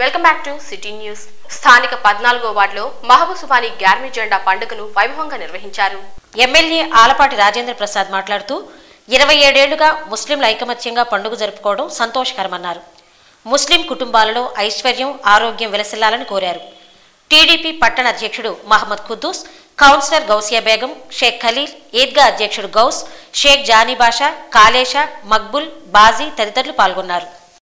welcome back to city news స్థానిక పద్నాలుగో వార్డులో మహబూబ్ సుబాని గ్యార్మీ జెండా పండుగను వైభవంగా నిర్వహించారు ఎమ్మెల్యే ఆలపాటి రాజేంద్ర ప్రసాద్ మాట్లాడుతూ ఇరవై ఏడేళ్లుగా ముస్లింల ఐకమత్యంగా పండుగ జరుపుకోవడం సంతోషకరమన్నారు ముస్లిం కుటుంబాలలో ఐశ్వర్యం ఆరోగ్యం విలసిల్లాలని కోరారు టీడీపీ పట్టణ అధ్యక్షుడు మహమ్మద్ ఖుద్దూస్ కౌన్సిలర్ గౌసియా బేగం షేక్ ఖలీల్ ఈద్గా అధ్యక్షుడు గౌస్ షేక్ జానీ బాషా కాలేషా మక్బుల్ బాజీ తదితరులు పాల్గొన్నారు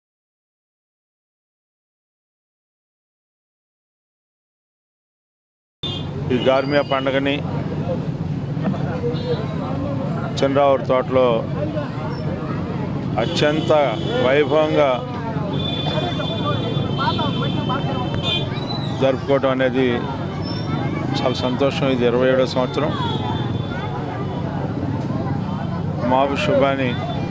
ఈ గార్మియా పండుగని చంద్రావూరు తోటలో అత్యంత వైభవంగా జరుపుకోవడం అనేది చాలా సంతోషం ఇది ఇరవై ఏడో సంవత్సరం మాబు శుభాని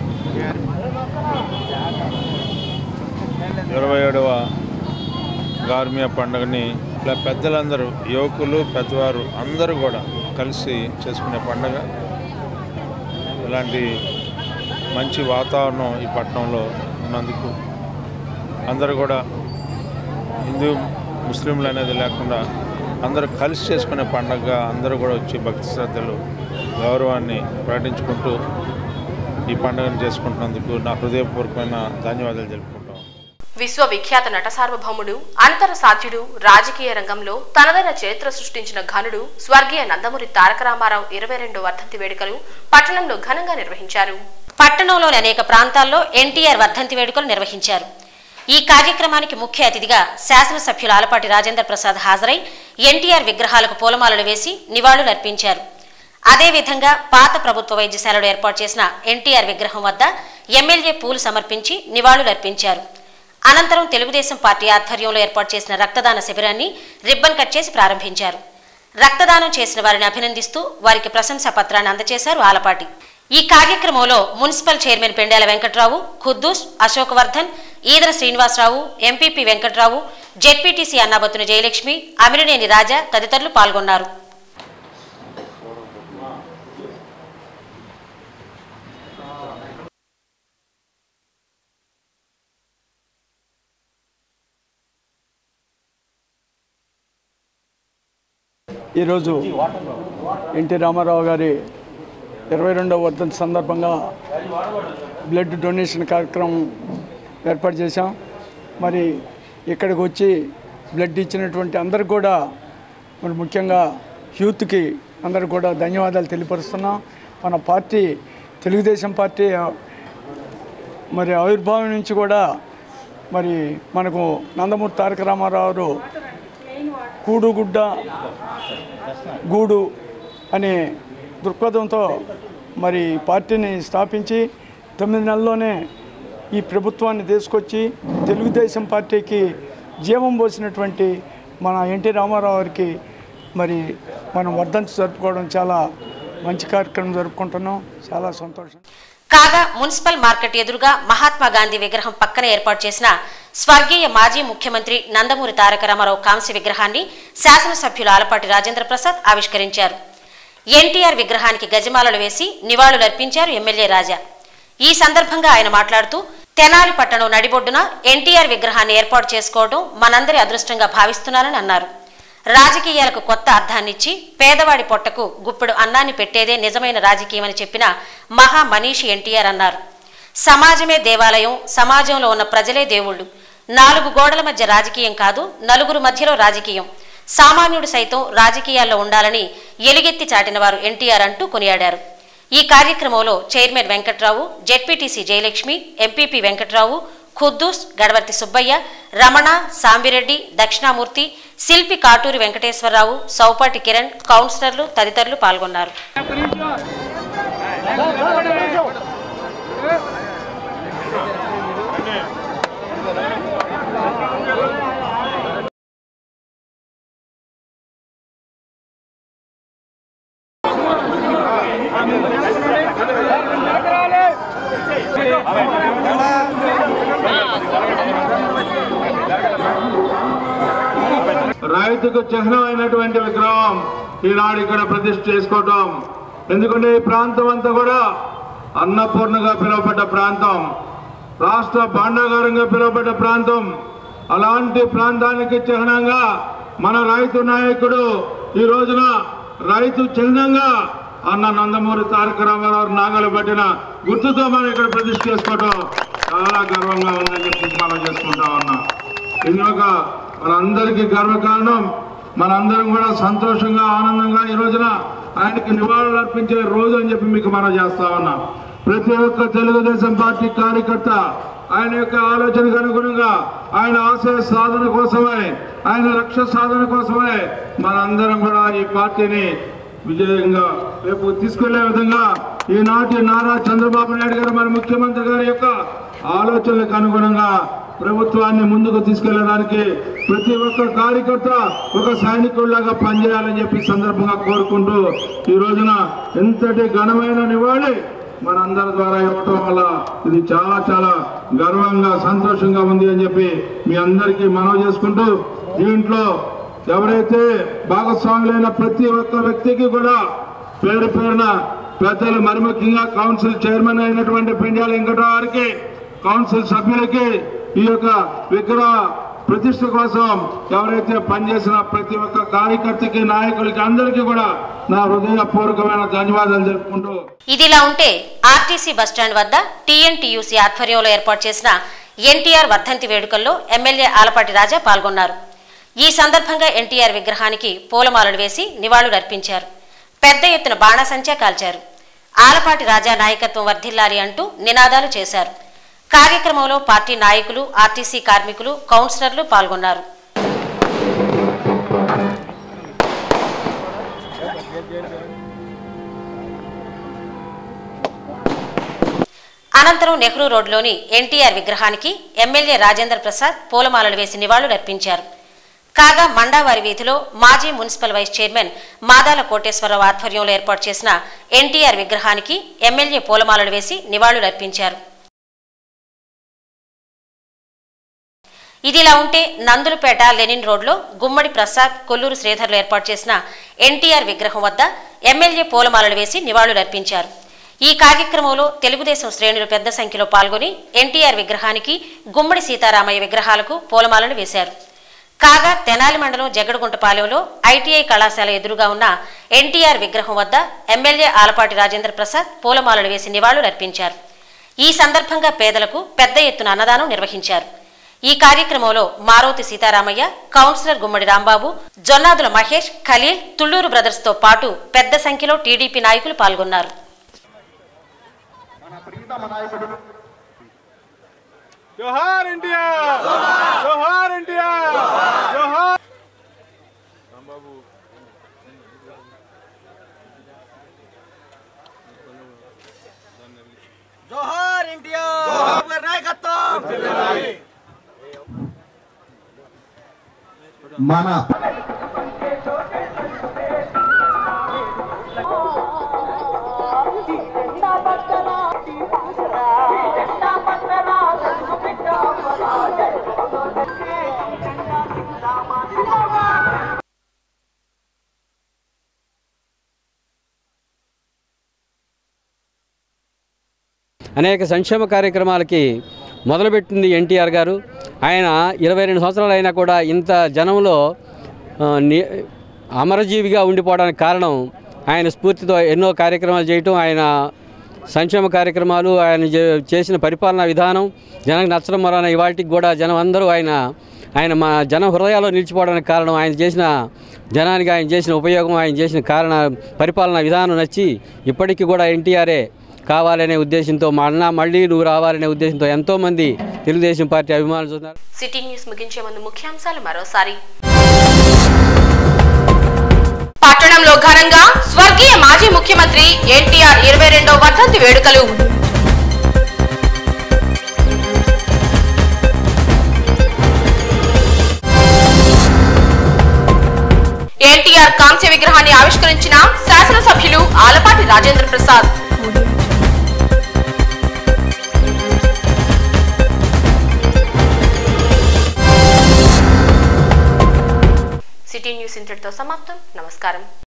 ఇరవై ఏడవ గార్మియా పండుగని ఇలా పెద్దలందరూ యువకులు పెద్దవారు అందరూ కూడా కలిసి చేసుకునే పండుగ ఇలాంటి మంచి వాతావరణం ఈ పట్టణంలో ఉన్నందుకు అందరూ కూడా హిందూ ముస్లింలు అనేది లేకుండా అందరూ కలిసి చేసుకునే పండుగ అందరూ కూడా వచ్చి భక్తి శ్రద్ధలు గౌరవాన్ని ప్రకటించుకుంటూ ఈ పండుగను చేసుకుంటున్నందుకు నా హృదయపూర్వకమైన ధన్యవాదాలు తెలుపుకుంటాం విశ్వవిఖ్యాత నట సార్వభౌముడు అంతర సాధ్యుడు రాజకీయ రంగంలో తనదైన చరిత్ర సృష్టించిన ఘనుడు స్వర్గీయ నందమూరి తారక రామారావు ఇరవై రెండో వర్ధంతి వేడుకలు పట్టణంలో ఘనంగా నిర్వహించారు పట్టణంలోని అనేక ప్రాంతాల్లో ఎన్టీఆర్ వర్ధంతి వేడుకలు నిర్వహించారు ఈ కార్యక్రమానికి ముఖ్య అతిథిగా శాసనసభ్యులు ఆలపాటి రాజేంద్ర ప్రసాద్ హాజరై ఎన్టీఆర్ విగ్రహాలకు పూలమాలలు వేసి నివాళులర్పించారు అదేవిధంగా పాత ప్రభుత్వ వైద్యశాలలో ఏర్పాటు చేసిన ఎన్టీఆర్ విగ్రహం వద్ద ఎమ్మెల్యే పూలు సమర్పించి నివాళులర్పించారు అనంతరం తెలుగుదేశం పార్టీ ఆధ్వర్యంలో ఏర్పాటు చేసిన రక్తదాన శిబిరాన్ని రిబ్బన్ కట్ చేసి ప్రారంభించారు రక్తదానం చేసిన వారిని అభినందిస్తూ వారికి ప్రశంసా పత్రాన్ని అందజేశారు ఆలపాటి ఈ కార్యక్రమంలో municipal chairman Pendela Venkatrao Khuddus Ashok Vardhan Edara Srinivasarao MPP Venkatrao ZPTC Annabattuna Jayalakshmi Amirineni Raja తదితరులు పాల్గొన్నారు ఈరోజు ఎన్టీ రామారావు గారి ఇరవై రెండవ వర్ధంతి సందర్భంగా బ్లడ్ డొనేషన్ కార్యక్రమం ఏర్పాటు చేశాం మరి ఇక్కడికి వచ్చి బ్లడ్ ఇచ్చినటువంటి అందరికి కూడా మరి ముఖ్యంగా యూత్కి అందరికి కూడా ధన్యవాదాలు తెలియపరుస్తున్నాం మన పార్టీ తెలుగుదేశం పార్టీ మరి ఆవిర్భావం నుంచి కూడా మరి మనకు నందమూరి తారక రామారావు కూడుగుడ్డ గూడు అనే దృక్పథంతో మరి పార్టీని స్థాపించి తొమ్మిది నెలల్లోనే ఈ ప్రభుత్వాన్ని తీసుకొచ్చి తెలుగుదేశం పార్టీకి జీవం పోసినటువంటి మన ఎన్టీ రామారావు గారికి మరి మనం వర్ధంతి జరుపుకోవడం చాలా మంచి కార్యక్రమం జరుపుకుంటున్నాం చాలా సంతోషం కాగా మున్సిపల్ మార్కెట్ ఎదురుగా మహాత్మా గాంధీ విగ్రహం పక్కన ఏర్పాటు చేసిన స్వర్గీయ మాజీ ముఖ్యమంత్రి నందమూరి తారక రామారావు కాంస్య విగ్రహాన్ని శాసనసభ్యులు ఆలపాటి రాజేంద్ర ప్రసాద్ ఆవిష్కరించారు ఎన్టీఆర్ విగ్రహానికి గజమాలలు వేసి నివాళులర్పించారు ఎమ్మెల్యే రాజా ఈ సందర్భంగా ఆయన మాట్లాడుతూ తెనాలి పట్టణం నడిబొడ్డున ఎన్టీఆర్ విగ్రహాన్ని ఏర్పాటు చేసుకోవడం మనందరి అదృష్టంగా భావిస్తున్నానని అన్నారు రాజకీయాలకు కొత్త అర్థాన్నిచ్చి పేదవాడి పొట్టకు గుప్పెడు అన్నాన్ని పెట్టేదే నిజమైన రాజకీయమని చెప్పిన మహా మనీషి ఎన్టీఆర్ అన్నారు సమాజమే దేవాలయం సమాజంలో ఉన్న ప్రజలే దేవుళ్ళు నాలుగు గోడల మధ్య రాజకీయం కాదు నలుగురు మధ్యలో రాజకీయం సామాన్యుడు సైతం రాజకీయాల్లో ఉండాలని ఎలుగెత్తి చాటిన వారు ఎన్టీఆర్ అంటూ కొనియాడారు ఈ కార్యక్రమంలో chairman Venkatrao ZPTC Jayalakshmi MPP Venkatrao Khuddus Gadavarthi Subbaiah Ramana Sambireddy Dakshinamurthy శిల్పి కాటూరి వెంకటేశ్వరరావు సౌపాటి కిరణ్ కౌన్సిలర్లు తదితరులు పాల్గొన్నారు రైతుకు చిహ్నం అయినటువంటి విగ్రహం ఈనాడు ఇక్కడ ప్రతిష్ఠ చేసుకోవటం ఎందుకంటే ఈ ప్రాంతం అంతా కూడా అన్నపూర్ణగా పిలువబడ్డ ప్రాంతం రాష్ట్ర భాండాగారంగా పిలువబడ్డ ప్రాంతం అలాంటి ప్రాంతానికి చిహ్నంగా మన రైతు నాయకుడు ఈ రోజున రైతు చిహ్నంగా అన్న నందమూరి తారక రామారావు నాగలు పట్టిన గుర్తుతో మనం ఇక్కడ ప్రతిష్ఠ చేసుకోవటం చాలా గర్వంగా ఉందని చెప్పి మనం చేసుకుంటా ఉన్నాం ఇది ఒక మనందరికీ గర్వకారణం మనందరం కూడా సంతోషంగా ఆనందంగా ఈ రోజున ఆయనకి నివాళులు అర్పించే రోజు అని చెప్పి మీకు మనం చేస్తా ఉన్నాం ప్రతి ఒక్క తెలుగుదేశం పార్టీ కార్యకర్త ఆయన యొక్క ఆలోచనకు అనుగుణంగా ఆయన ఆశయ సాధన కోసమే ఆయన లక్ష్య సాధన కోసమే మనందరం కూడా ఈ పార్టీని విజయంగా రేపు తీసుకెళ్లే విధంగా ఈనాటి నారా చంద్రబాబు నాయుడు గారు మన ముఖ్యమంత్రి గారి యొక్క ఆలోచనలకు అనుగుణంగా ప్రభుత్వాన్ని ముందుకు తీసుకెళ్లడానికి ప్రతి ఒక్క కార్యకర్త ఒక సైనికుల్లాగా పనిచేయాలని చెప్పి ఈ సందర్భంగా కోరుకుంటూ ఈ రోజున ఎంతటి ఘనమైన నివాళి మనందరి ద్వారా ఇవ్వటం వల్ల ఇది చాలా చాలా గర్వంగా సంతోషంగా ఉంది అని చెప్పి మీ అందరికీ మనవి చేసుకుంటూ దీంట్లో ఎవరైతే భాగస్వాములైన ప్రతి ఒక్క వ్యక్తికి కూడా పేరు పేరున పెద్దలు మరి ముఖ్యంగా కౌన్సిల్ చైర్మన్ అయినటువంటి పెండ్యాల వెంకటరావు గారికి కౌన్సిల్ సభ్యులకి ఈ యొక్క విగ్రహ ప్రతిష్ట కోసం ఎవరైతే పనిచేసిన ప్రతి ఒక్క కార్యకర్తకి నాయకులకి అందరికీ కూడా నా హృదయపూర్వకమైన ధన్యవాదాలు తెలుపుకుంటూ ఇదిలా ఉంటే ఆర్టీసీ బస్టాండ్ వద్ద టీఎన్టీయూసీ ఆధ్వర్యంలో ఏర్పాటు చేసిన ఎన్టీఆర్ వర్ధంతి వేడుకల్లో ఎమ్మెల్యే ఆలపాటి రాజా పాల్గొన్నారు ఈ సందర్భంగా ఎన్టీఆర్ విగ్రహానికి పూలమాలలు వేసి నివాళులర్పించారు పెద్ద ఎత్తున బాణాసంచా కాల్చారు ఆలపాటి రాజా నాయకత్వం వర్ధిల్లాలి అంటూ నినాదాలు చేశారు కార్యక్రమంలో పార్టీ నాయకులు ఆర్టీసీ కార్మికులు కౌన్సిలర్లు పాల్గొన్నారు అనంతరం నెహ్రూ రోడ్లోని ఎన్టీఆర్ విగ్రహానికి ఎమ్మెల్యే రాజేంద్ర ప్రసాద్ పూలమాలలు వేసి నివాళులర్పించారు కాగా మండావారి వీధిలో మాజీ municipal vice chairman Madala Koteswararao ఆధ్వర్యంలో ఏర్పాటు చేసిన ఎన్టీఆర్ విగ్రహానికి ఎమ్మెల్యే పూలమాలలు వేసి నివాళులర్పించారు ఇదిలా ఉంటే నందులపేట లెనిన్ రోడ్లో గుమ్మడి ప్రసాద్ కొల్లూరు శ్రీధర్లు ఏర్పాటు చేసిన ఎన్టీఆర్ విగ్రహం వద్ద ఎమ్మెల్యే పూలమాలలు వేసి నివాళులర్పించారు ఈ కార్యక్రమంలో తెలుగుదేశం శ్రేణులు పెద్ద సంఖ్యలో పాల్గొని ఎన్టీఆర్ విగ్రహానికి గుమ్మడి సీతారామయ్య విగ్రహాలకు పూలమాలలు వేశారు కాగా తెనాలి మండలం జగడగుంటపాలెంలో ఐటీఐ కళాశాల ఎదురుగా ఉన్న ఎన్టీఆర్ విగ్రహం వద్ద ఎమ్మెల్యే ఆలపాటి రాజేంద్ర ప్రసాద్ పూలమాలలు వేసి నివాళులర్పించారు ఈ సందర్భంగా పేదలకు పెద్ద ఎత్తున అన్నదానం నిర్వహించారు ఈ కార్యక్రమంలో మారోతి సీతారామయ్య కౌన్సిలర్ గుమ్మడి రాంబాబు జొన్నాదుల మహేష్ ఖలీల్ తుళ్లూరు బ్రదర్స్ తో పాటు పెద్ద సంఖ్యలో టీడీపీ నాయకులు పాల్గొన్నారు జోహార్ ఎన్టీఆర్ జోహార్ ఎన్టీఆర్ జోహార్ జోహార్ ఎన్టీఆర్ గారి నాయకత్వం మన అనేక సంక్షేమ కార్యక్రమాలకి మొదలుపెట్టింది ఎన్టీఆర్ గారు ఆయన ఇరవై రెండు సంవత్సరాలు అయినా కూడా ఇంత జనంలో ఆ, ని- అమరజీవిగా ఉండిపోవడానికి కారణం ఆయన స్ఫూర్తితో ఎన్నో కార్యక్రమాలు చేయటం ఆయన సంక్షేమ కార్యక్రమాలు ఆయన చే- చేసిన పరిపాలనా విధానం జనం నచ్చడం వలన ఇవాటికి కూడా జనం అందరూ ఆయన ఆయన మా జన హృదయాల్లో నిలిచిపోవడానికి కారణం ఆయన చేసిన జనానికి ఆయన చేసిన ఉపయోగం ఆయన చేసిన కారణ పరిపాలనా విధానం నచ్చి ఇప్పటికీ కూడా ఎన్టీఆర్ఏ కావాలనే ఉద్దేశంతో మళ్ళా మళ్ళీ నువ్వు రావాలనే ఉద్దేశంతో ఎంతోమంది తెలుగుదేశం పార్టీ అభిమానులు చూస్తున్నారు సిటీ న్యూస్ ముగించే ముందు ముఖ్యాంశాలు మరోసారి పట్టణంలో ఘనంగా స్వర్గీయ మాజీ ముఖ్యమంత్రి ఎన్టీఆర్ ఇరవై రెండో వర్ధంతి వేడుకలు ఎన్టీఆర్ కాంస్య విగ్రహాన్ని ఆవిష్కరించిన శాసనసభ్యులు ఆలపాటి రాజేంద్ర ప్రసాద్ సిటీ న్యూస్ ఇంతటితో సమాప్తం నమస్కారం